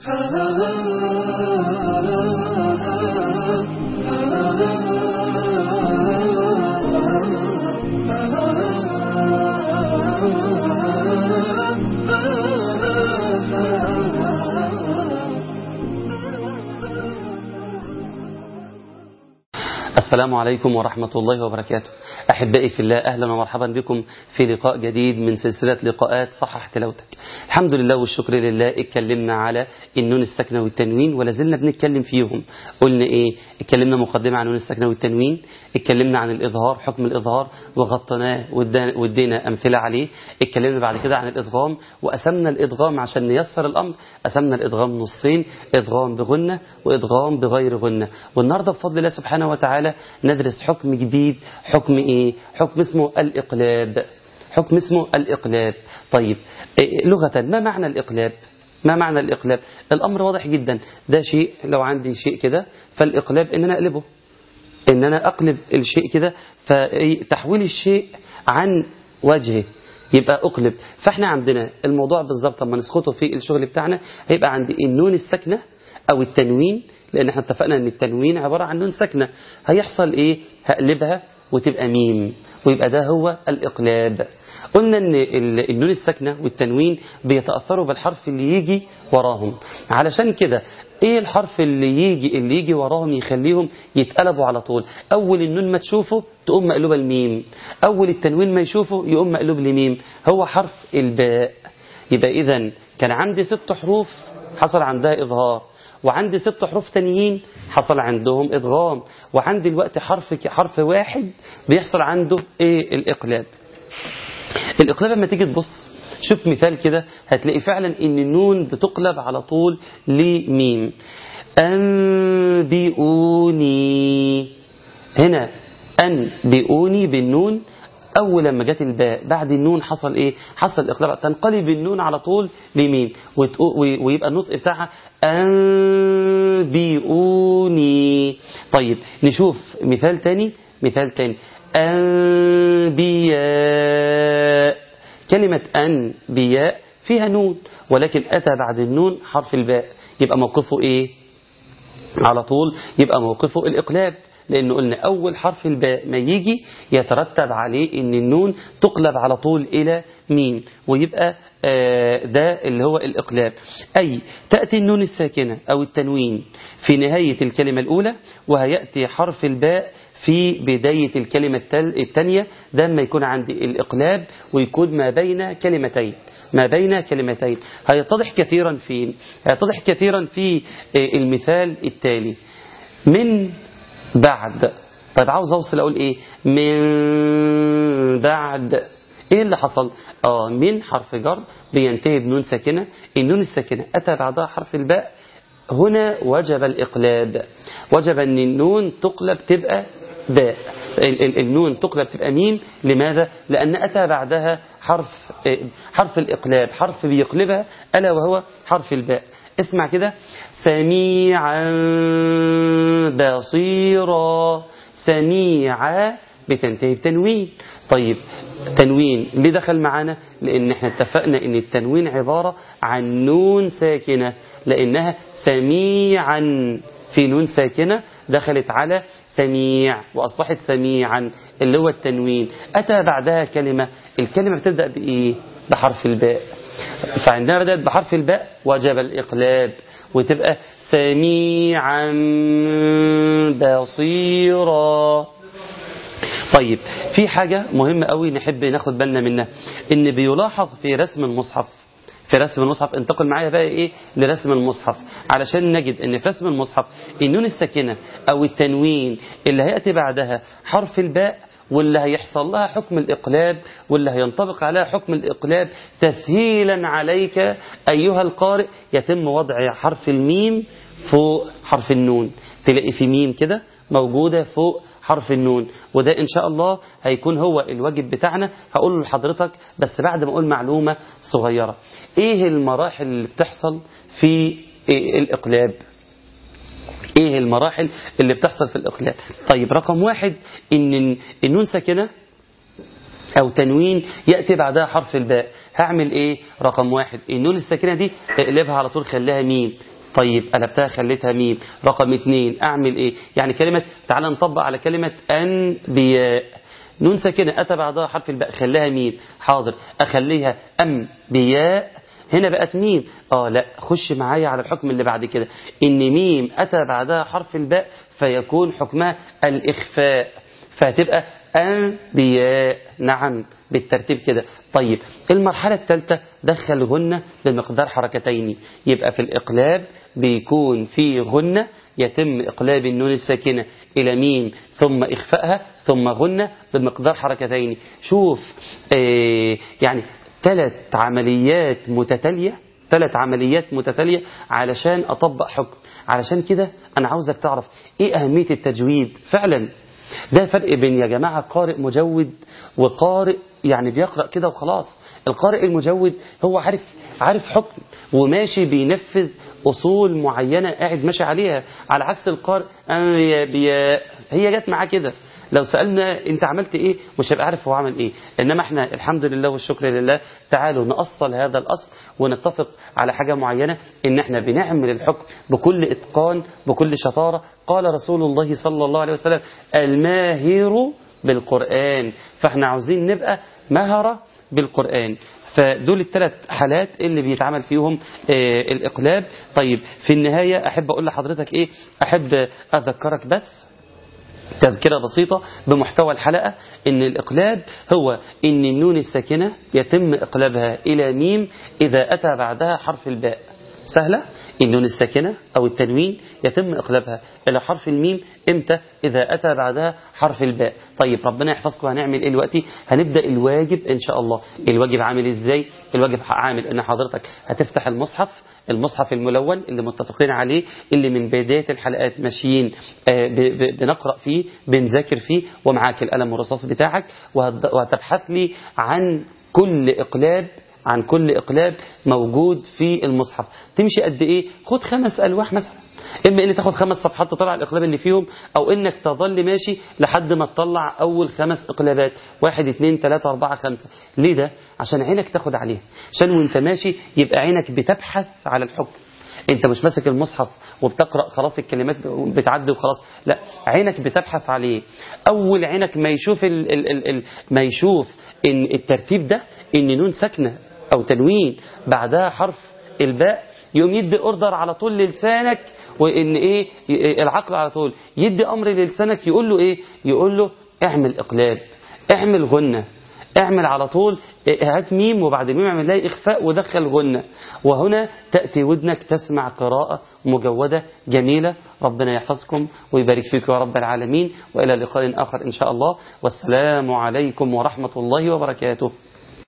السلام عليكم ورحمة الله وبركاته أحبائي في الله أهلا ومرحبا بكم في لقاء جديد من سلسلة لقاءات صحح تلاوتك الحمد لله والشكر لله اتكلمنا على النون الساكنة والتنوين ولا زلنا بنتكلم فيهم قلنا إيه اتكلمنا مقدمة عن النون الساكنة والتنوين اتكلمنا عن الإظهار حكم الإظهار وغطيناه وادينا أمثلة عليه اتكلمنا بعد كده عن الإدغام وقسمنا الإدغام عشان نيسر الأمر قسمنا الإدغام نصين إدغام بغنة وإدغام بغير غنة والنهاردة بفضل الله سبحانه وتعالى ندرس حكم جديد حكم إيه حكم اسمه الإقلاب حكم اسمه الإقلاب طيب إيه لغة ما معنى الإقلاب ما معنى الإقلاب الأمر واضح جدا ده شيء لو عندي شيء كده فالإقلاب إن أنا أقلبه إن أنا أقلب الشيء كده فتحويل الشيء عن وجهه يبقى أقلب فإحنا عندنا الموضوع بالظبط لما نسخطه في الشغل بتاعنا هيبقى عندي النون الساكنة أو التنوين لأن احنا اتفقنا أن التنوين عبارة عن نون ساكنة هيحصل إيه هقلبها وتبقى ميم ويبقى ده هو الإقلاب قلنا أن النون الساكنة والتنوين بيتأثروا بالحرف اللي يجي وراهم علشان كده ايه الحرف اللي يجي اللي يجي وراهم يخليهم يتقلبوا على طول اول النون ما تشوفه تقوم مقلوبه الميم اول التنوين ما يشوفه يقوم مقلوب لميم هو حرف الباء يبقى اذا كان عندي ست حروف حصل عندها اظهار وعندي ست حروف تانيين حصل عندهم ادغام وعندي الوقت حرف حرف واحد بيحصل عنده ايه الاقلاب الاقلاب لما تيجي تبص شوف مثال كده هتلاقي فعلا ان النون بتقلب على طول لميم أنبئوني هنا أنبئوني بالنون أول لما جت الباء بعد النون حصل إيه حصل إقلاب تنقلب النون على طول لميم ويبقى النطق بتاعها أنبئوني طيب نشوف مثال تاني مثال تاني أنبياء كلمة أنبياء فيها نون ولكن أتى بعد النون حرف الباء يبقى موقفه إيه على طول يبقى موقفه الإقلاب لأنه قلنا أول حرف الباء ما يجي يترتب عليه أن النون تقلب على طول إلى ميم ويبقى ده اللي هو الإقلاب أي تأتي النون الساكنة أو التنوين في نهاية الكلمة الأولى وهيأتي حرف الباء في بداية الكلمة الثانية ده ما يكون عندي الإقلاب ويكون ما بين كلمتين ما بين كلمتين هيتضح كثيرا في هيتضح كثيرا في المثال التالي من بعد طيب عاوز اوصل اقول ايه من بعد ايه اللي حصل اه من حرف جر بينتهي بنون ساكنه النون الساكنه اتى بعدها حرف الباء هنا وجب الاقلاب وجب ان النون تقلب تبقى باء النون تقلب تبقى ميم لماذا لان اتى بعدها حرف حرف الاقلاب حرف بيقلبها الا وهو حرف الباء اسمع كده سميعا بصيرا سميعا بتنتهي بتنوين طيب تنوين ليه دخل معانا لان احنا اتفقنا ان التنوين عبارة عن نون ساكنة لانها سميعا في نون ساكنة دخلت على سميع وأصبحت سميعا اللي هو التنوين أتى بعدها كلمة الكلمة بتبدأ بإيه بحرف الباء فعندما بدأت بحرف الباء وجب الإقلاب وتبقى سميعا بصيرا طيب في حاجة مهمة قوي نحب ناخد بالنا منها ان بيلاحظ في رسم المصحف في رسم المصحف انتقل معايا بقى ايه لرسم المصحف علشان نجد ان في رسم المصحف النون الساكنة او التنوين اللي هيأتي بعدها حرف الباء واللي هيحصل لها حكم الإقلاب واللي هينطبق عليها حكم الإقلاب تسهيلا عليك أيها القارئ يتم وضع حرف الميم فوق حرف النون تلاقي في ميم كده موجودة فوق حرف النون وده إن شاء الله هيكون هو الواجب بتاعنا هقوله لحضرتك بس بعد ما أقول معلومة صغيرة إيه المراحل اللي بتحصل في الإقلاب ايه المراحل اللي بتحصل في الاقلاب طيب رقم واحد ان النون ساكنه او تنوين ياتي بعدها حرف الباء هعمل ايه رقم واحد النون الساكنه دي اقلبها على طول خليها ميم طيب قلبتها خليتها ميم رقم اتنين اعمل ايه يعني كلمة تعال نطبق على كلمة انبياء نون ساكنة أتى بعدها حرف الباء خليها ميم حاضر أخليها أنبياء هنا بقت ميم اه لا خش معايا على الحكم اللي بعد كده ان ميم اتى بعدها حرف الباء فيكون حكمها الاخفاء فهتبقى انبياء نعم بالترتيب كده طيب المرحلة الثالثة دخل غنة بمقدار حركتين يبقى في الإقلاب بيكون في غنة يتم إقلاب النون الساكنة إلى ميم ثم إخفائها ثم غنة بمقدار حركتين شوف آه يعني ثلاث عمليات متتالية ثلاث عمليات متتالية علشان أطبق حكم علشان كده أنا عاوزك تعرف إيه أهمية التجويد فعلا ده فرق بين يا جماعة قارئ مجود وقارئ يعني بيقرأ كده وخلاص القارئ المجود هو عارف عارف حكم وماشي بينفذ أصول معينة قاعد ماشي عليها على عكس القارئ أنا بي هي جت معاه كده لو سألنا انت عملت ايه مش هيبقى عارف هو عمل ايه انما احنا الحمد لله والشكر لله تعالوا نأصل هذا الأصل ونتفق على حاجة معينة ان احنا بنعمل الحكم بكل اتقان بكل شطارة قال رسول الله صلى الله عليه وسلم الماهر بالقرآن فاحنا عاوزين نبقى مهرة بالقرآن فدول الثلاث حالات اللي بيتعمل فيهم آه الإقلاب طيب في النهاية أحب أقول لحضرتك إيه أحب أذكرك بس تذكرة بسيطة بمحتوى الحلقة ان الإقلاب هو ان النون الساكنة يتم إقلابها إلى ميم إذا أتى بعدها حرف الباء سهلة النون الساكنة أو التنوين يتم إقلابها إلى حرف الميم إمتى إذا أتى بعدها حرف الباء طيب ربنا يحفظكم هنعمل إيه دلوقتي هنبدأ الواجب إن شاء الله الواجب عامل إزاي الواجب عامل إن حضرتك هتفتح المصحف المصحف الملون اللي متفقين عليه اللي من بداية الحلقات ماشيين بنقرأ فيه بنذاكر فيه ومعاك القلم والرصاص بتاعك وهتبحث لي عن كل إقلاب عن كل إقلاب موجود في المصحف تمشي قد إيه خد خمس ألواح مثلا إما إن تاخد خمس صفحات تطلع الإقلاب اللي فيهم أو إنك تظل ماشي لحد ما تطلع أول خمس إقلابات واحد اتنين تلاتة أربعة خمسة ليه ده؟ عشان عينك تاخد عليه عشان وانت ماشي يبقى عينك بتبحث على الحكم انت مش ماسك المصحف وبتقرأ خلاص الكلمات بتعدي وخلاص لا عينك بتبحث عليه اول عينك ما يشوف ال ال ال ال ما يشوف ان الترتيب ده ان نون ساكنه او تنوين بعدها حرف الباء يقوم يدي اوردر على طول للسانك وان ايه العقل على طول يدي امر للسانك يقول له ايه يقول له اعمل اقلاب اعمل غنه اعمل على طول هات ميم وبعد ميم اعمل لها اخفاء ودخل غنه وهنا تاتي ودنك تسمع قراءه مجوده جميله ربنا يحفظكم ويبارك فيكم يا رب العالمين والى لقاء اخر ان شاء الله والسلام عليكم ورحمه الله وبركاته